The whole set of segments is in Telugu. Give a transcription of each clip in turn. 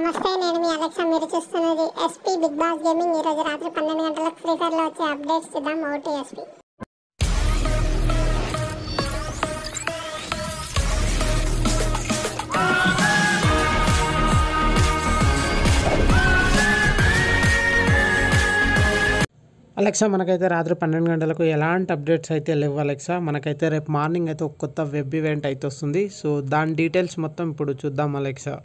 నమస్తే నేను మీ అలెక్సా మీరు చూస్తున్నది ఎస్పీ బిగ్ బాస్ గేమింగ్ ఈ రోజు రాత్రి పన్నెండు గంటలకు ఫ్రీ ఫైర్ లో వచ్చే అప్డేట్స్ చూద్దాం ఓటీ ఎస్పీ అలెక్సా మనకైతే రాత్రి పన్నెండు గంటలకు ఎలాంటి అప్డేట్స్ అయితే లేవు అలెక్సా మనకైతే రేపు మార్నింగ్ అయితే ఒక కొత్త వెబ్ ఈవెంట్ అయితే వస్తుంది సో దాని డీటెయిల్స్ మొత్తం ఇప్పుడు చూద్దాం అలెక్సా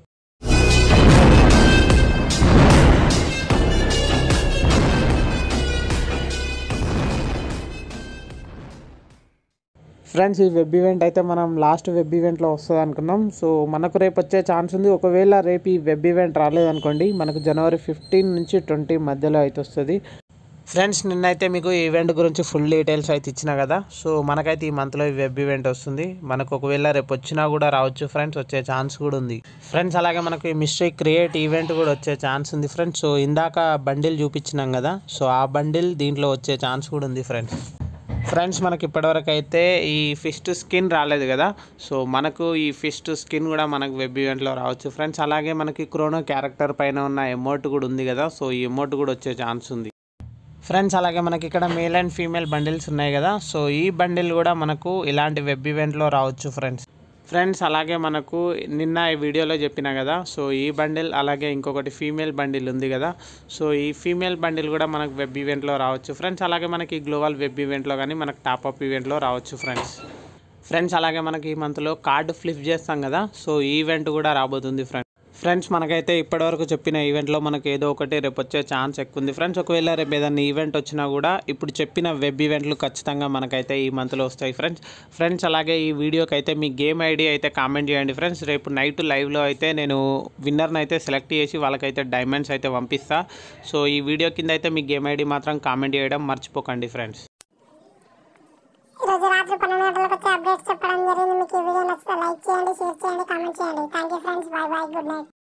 ఫ్రెండ్స్ ఈ వెబ్ ఈవెంట్ అయితే మనం లాస్ట్ వెబ్ ఈవెంట్లో వస్తుంది అనుకున్నాం సో మనకు రేపు వచ్చే ఛాన్స్ ఉంది ఒకవేళ రేపు ఈ వెబ్ ఈవెంట్ రాలేదనుకోండి మనకు జనవరి ఫిఫ్టీన్ నుంచి ట్వంటీ మధ్యలో అయితే వస్తుంది ఫ్రెండ్స్ నిన్నైతే మీకు ఈ ఈవెంట్ గురించి ఫుల్ డీటెయిల్స్ అయితే ఇచ్చిన కదా సో మనకైతే ఈ మంత్లో ఈ వెబ్ ఈవెంట్ వస్తుంది మనకు ఒకవేళ రేపు వచ్చినా కూడా రావచ్చు ఫ్రెండ్స్ వచ్చే ఛాన్స్ కూడా ఉంది ఫ్రెండ్స్ అలాగే మనకు ఈ మిస్టరీ క్రియేట్ ఈవెంట్ కూడా వచ్చే ఛాన్స్ ఉంది ఫ్రెండ్స్ సో ఇందాక బండిల్ చూపించినాం కదా సో ఆ బండిల్ దీంట్లో వచ్చే ఛాన్స్ కూడా ఉంది ఫ్రెండ్స్ ఫ్రెండ్స్ మనకి ఇప్పటివరకు అయితే ఈ ఫిస్ట్ స్కిన్ రాలేదు కదా సో మనకు ఈ ఫిస్ట్ స్కిన్ కూడా మనకు వెబ్ ఈవెంట్లో రావచ్చు ఫ్రెండ్స్ అలాగే మనకి క్రోనో క్యారెక్టర్ పైన ఉన్న ఎమోట్ కూడా ఉంది కదా సో ఈ ఎమోట్ కూడా వచ్చే ఛాన్స్ ఉంది ఫ్రెండ్స్ అలాగే మనకి ఇక్కడ మేల్ అండ్ ఫీమేల్ బండిల్స్ ఉన్నాయి కదా సో ఈ బండిల్ కూడా మనకు ఇలాంటి వెబ్ ఈవెంట్లో రావచ్చు ఫ్రెండ్స్ ఫ్రెండ్స్ అలాగే మనకు నిన్న ఈ వీడియోలో చెప్పిన కదా సో ఈ బండిల్ అలాగే ఇంకొకటి ఫీమేల్ బండిల్ ఉంది కదా సో ఈ ఫీమేల్ బండిల్ కూడా మనకు వెబ్ ఈవెంట్లో రావచ్చు ఫ్రెండ్స్ అలాగే మనకి గ్లోబల్ వెబ్ ఈవెంట్లో కానీ మనకు టాప్అప్ ఈవెంట్లో రావచ్చు ఫ్రెండ్స్ ఫ్రెండ్స్ అలాగే మనకి ఈ మంత్లో కార్డు ఫ్లిప్ చేస్తాం కదా సో ఈ ఈవెంట్ కూడా రాబోతుంది ఫ్రెండ్స్ ఫ్రెండ్స్ మనకైతే ఇప్పటివరకు చెప్పిన ఈవెంట్లో మనకి ఏదో ఒకటి రేపు వచ్చే ఛాన్స్ ఎక్కువ ఉంది ఫ్రెండ్స్ ఒకవేళ రేపు ఏదైనా ఈవెంట్ వచ్చినా కూడా ఇప్పుడు చెప్పిన వెబ్ ఈవెంట్లు ఖచ్చితంగా మనకైతే ఈ మంత్లో వస్తాయి ఫ్రెండ్స్ ఫ్రెండ్స్ అలాగే ఈ వీడియోకి అయితే మీ గేమ్ ఐడి అయితే కామెంట్ చేయండి ఫ్రెండ్స్ రేపు నైట్ లైవ్లో అయితే నేను విన్నర్ని అయితే సెలెక్ట్ చేసి వాళ్ళకైతే డైమండ్స్ అయితే పంపిస్తా సో ఈ వీడియో కింద అయితే మీ గేమ్ ఐడి మాత్రం కామెంట్ చేయడం మర్చిపోకండి ఫ్రెండ్స్ ఈ రోజు రాత్రి పన్నెండు గంటలకు వచ్చే అప్డేట్స్ చెప్పడం జరిగింది మీకు ఈ వీడియో నచ్చితే లైక్ చేయండి షేర్ చేయండి కామెంట్ చేయండి thank you friends bye bye good night